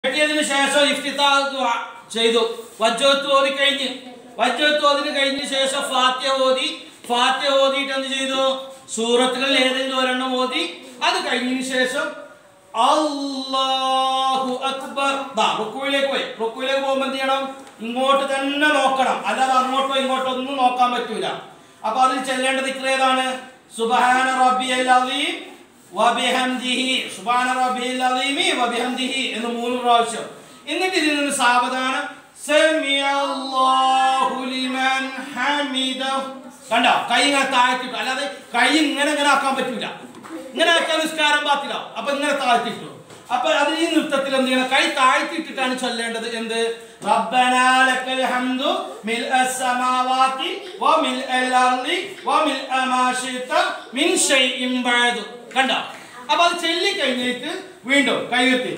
കെട്ടിയതിന് ശേഷം ഇഫ്തിത്താ ദുആ ചെയ്തു വജ്ജത്ത് ഓതി കഴിഞ്ഞ് വജ്ജത്ത് ഓതിന് കഴിഞ്ഞ ശേഷം ഫാത്യ ഓതി ഫാത്യ ഓതിയിട്ട് എന്ത് ചെയ്തു സൂറത്തുകളിൽ ഏതെങ്കിലും ഒരെണ്ണം ഓതി അത് കഴിഞ്ഞതിന് ശേഷം അല്ലാഹു അക്ബർ ദാ റുക്കുവിലേക്ക് പോയി റുക്കുവിലേക്ക് പോകുമ്പോൾ എന്ത് ചെയ്യണം ഇങ്ങോട്ട് തന്നെ നോക്കണം അല്ലാതെ അങ്ങോട്ടോ ഇങ്ങോട്ടോ ഒന്നും നോക്കാൻ പറ്റൂല അപ്പൊ അതിൽ ചെല്ലേണ്ട ദിക്ർ ഏതാണ് സുബ്ഹാന റബ്ബിയൽ അസീം വബിഹംദിഹി സുബ്ഹാന റബ്ബിയൽ അസീമി വബിഹംദിഹി എന്ന് മൂന്ന് പ്രാവശ്യം എന്നിട്ട് ഇതിൽ നിന്ന് സാവധാനം സമിഅല്ലാഹു ലിമൻ ഹമിദഹു കണ്ടോ കൈ ഇങ്ങനെ താഴ്ത്തിട്ടു അല്ലാതെ കൈ ഇങ്ങനെ ഇങ്ങനെ ആക്കാൻ പറ്റൂല ഇങ്ങനെ ആക്കിയാൽ നിസ്കാരം പാത്തിലാവും അപ്പൊ ഇങ്ങനെ താഴ്ത്തിട്ടു അപ്പൊ അത് ഈ നൃത്തത്തിൽ എന്ത് ചെയ്യണം കൈ താഴ്ത്തിയിട്ടിട്ടാണ് ചൊല്ലേണ്ടത് എന്ത് റബ്ബനാ ലക്കൽ ഹംദു മിൽഅ സമാവാതി വമിൽഅൽ അർളി വമിൽഅ മാ ശിഅത മിൻ ഷൈഇൻ ബഅദു കണ്ടോ അപ്പൊ അത് ചൊല്ലി കഴിഞ്ഞിട്ട് വീണ്ടും കൈ ഉയർത്തി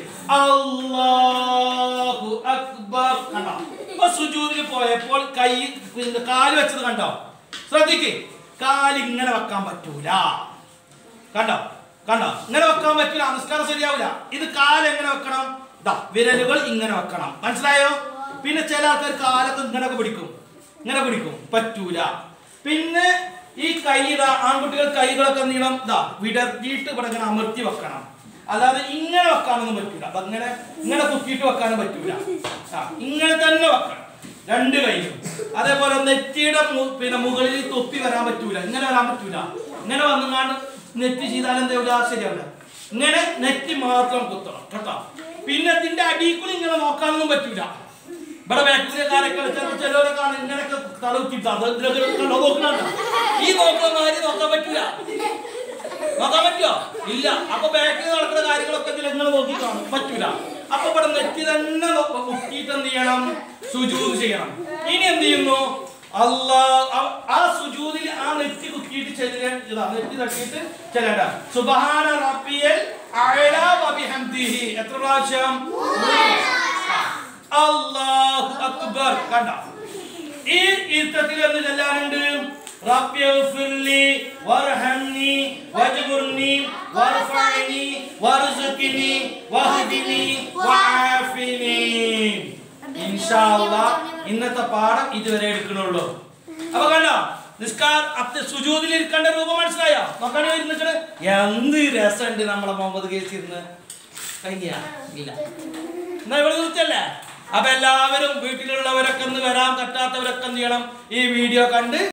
അല്ലാഹു അക്ബർ കണ്ടോ അപ്പൊ സുജൂദിൽ പോയപ്പോൾ കൈ പിന്നെ കാല് വെച്ചത് കണ്ടോ ശ്രദ്ധിക്ക് കാല് ഇങ്ങനെ വെക്കാൻ പറ്റൂല കണ്ടോ കണ്ടോ ഇങ്ങനെ വെക്കാൻ പറ്റില്ല നമസ്കാരം ശരിയാവില്ല ഇത് കാല് എങ്ങനെ വെക്കണം ഇതാ വിരലുകൾ ഇങ്ങനെ വെക്കണം മനസ്സിലായോ പിന്നെ ചില ആൾക്കാർ കാലൊക്കെ ഇങ്ങനെയൊക്കെ പിടിക്കും ഇങ്ങനെ പിടിക്കും പറ്റൂല പിന്നെ ഈ കൈ ഇതാ ആൺകുട്ടികൾ കൈകളൊക്കെ നീളം ഇതാ വിടർത്തിയിട്ട് ഇവിടെ ഇങ്ങനെ അമർത്തി വെക്കണം അല്ലാതെ ഇങ്ങനെ വെക്കാനൊന്നും പറ്റൂല അതങ്ങനെ ഇങ്ങനെ കുത്തിയിട്ട് വെക്കാനും പറ്റൂല ആ ഇങ്ങനെ തന്നെ വെക്കണം രണ്ട് കൈയും അതേപോലെ നെറ്റിയുടെ മു- പിന്നെ മുകളിൽ തൊപ്പി വരാൻ പറ്റൂല ഇങ്ങനെ വരാൻ പറ്റൂല ഇങ്ങനെ വന്നുകൊണ്ട് നെറ്റ് ചെയ്താൽ എന്താ ശരിയാവില്ല ഇങ്ങനെ നെറ്റ് മാത്രം കുത്തണം കേട്ടോ പിന്നെ ഇതിന്റെ അടിയിൽ ഇങ്ങനെ നോക്കാനൊന്നും പറ്റൂല ഇവിടെ ബാക്ടീരിയക്കാരൊക്കെ ചിലവരൊക്കെ ആണ് ഇങ്ങനെയൊക്കെ തലകുത്തിട്ട് അത് ഇതിലൊക്കെ കണ്ടോ നോക്കുന്നുണ്ടോ ഈ നോക്കുന്ന കാര്യം നോക്കാൻ പറ്റൂല നോക്കാൻ പറ്റുമോ ഇല്ല അപ്പൊ ബാക്കിൽ നടക്കുന്ന കാര്യങ്ങളൊക്കെ ഇതിൽ നിങ്ങൾ നോക്കി കാണും പറ്റൂല അപ്പൊ ഇവിടെ നെറ്റി തന്നെ നോ- മുക്കിയിട്ട് എന്ത് ചെയ്യണം സുജൂത് ചെയ്യണം ഇനി എന്ത് ചെയ്യുന്നു അല്ലാ ആ- ആ സുജൂദിൽ ആ നെറ്റി കുത്തിയിട്ട് ചെല്ലാൻ ഇതാ നെറ്റി തട്ടിയിട്ട് ചെല്ലണ്ട സുബ്ഹാന റബ്ബിയൽ അഅ്ലാ വബിഹംദിഹി എത്ര പ്രാവശ്യം അല്ലാഹു അക്ബർ കണ്ട ഈ ഇരുത്തത്തിൽ എന്ന് ചെല്ലാനുണ്ട് റബ്ബി ഇഗ്ഫിർലി വർഹംനി വജ്ബുർനി വർഫഅനി വർസുഖ്നി വഹ്ദിനി വആഫിനി ഇൻഷാ അല്ലാഹ് ഇന്നത്തെ പാഠം ഇതുവരെ എടുക്കണുള്ളൂ അപ്പൊ കണ്ടോ നിസ്കാർ അത്ത സുജൂദിൽ ഇരിക്കേണ്ട രൂപം മനസ്സിലായോ നോക്കണേ ഇരുന്നിട്ട് എന്ത് രസമുണ്ട് നമ്മളെ മുഹമ്മദ് കേസ് ഇരുന്ന് കഴിഞ്ഞ ഇല്ല എന്നാ ഇവിടെ നിർത്തല്ലേ അപ്പൊ എല്ലാവരും വീട്ടിലുള്ളവരൊക്കെ ഒന്ന് വരാൻ പറ്റാത്തവരൊക്കെ എന്ത് ചെയ്യണം ഈ വീഡിയോ കണ്ട്